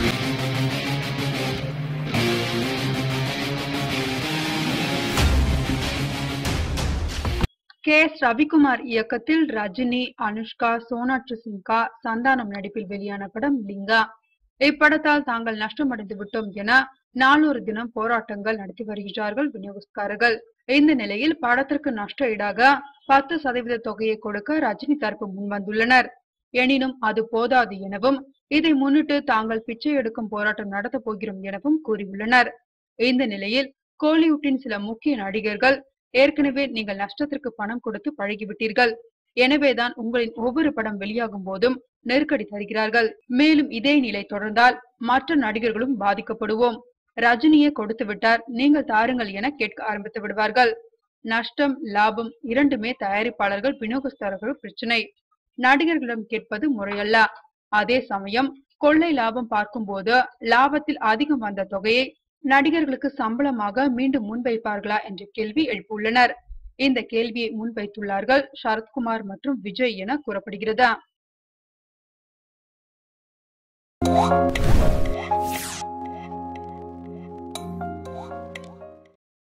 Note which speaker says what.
Speaker 1: K S Ravikumar இயக்கத்தில் ரஜினி அனுஷ்கா சோனாட்சி சின்ஹா சந்தானம் நடிப்பில் வெளியான படம் லிங்கா இப்படத்தால் தாங்கள் நஷ்டமடைந்து விட்டோம் என நாளொரு தினம் போராட்டங்கள் நடத்தி வருகிறார்கள் விநியோகஸ்காரர்கள் இந்த நிலையில் படத்திற்கு நஷ்ட ஈடாக பத்து சதவீத தொகையை கொடுக்க ரஜினி தரப்பு முன்வந்துள்ளனர் எனினும் அது போதாது எனவும் இதை முன்னிட்டு தாங்கள் பிச்சை எடுக்கும் போராட்டம் நடத்தப் போகிறோம் எனவும் கூறியுள்ளனர் இந்த நிலையில் கோலிவுட்டின் சில முக்கிய நடிகர்கள் ஏற்கனவே நீங்கள் நஷ்டத்திற்கு பணம் கொடுத்து பழகிவிட்டீர்கள் எனவேதான் உங்களின் ஒவ்வொரு படம் வெளியாகும் போதும் நெருக்கடி தருகிறார்கள் மேலும் இதே நிலை தொடர்ந்தால் மற்ற நடிகர்களும் பாதிக்கப்படுவோம் ரஜினியே கொடுத்து விட்டார் நீங்கள் தாருங்கள் என கேட்க ஆரம்பித்து விடுவார்கள் நஷ்டம் லாபம் இரண்டுமே தயாரிப்பாளர்கள் விநியோகஸ்தர்கள் பிரச்சனை நடிகர்களிடம் கேட்பது முறையல்ல அதே சமயம் கொள்ளை லாபம் பார்க்கும்போது லாபத்தில் அதிகம் வந்த தொகையை நடிகர்களுக்கு சம்பளமாக மீண்டும் முன்வைப்பார்களா என்ற கேள்வி எழுப்பியுள்ளனர் இந்த கேள்வியை முன்வைத்துள்ளார்கள் சரத்குமார் மற்றும் விஜய் என கூறப்படுகிறது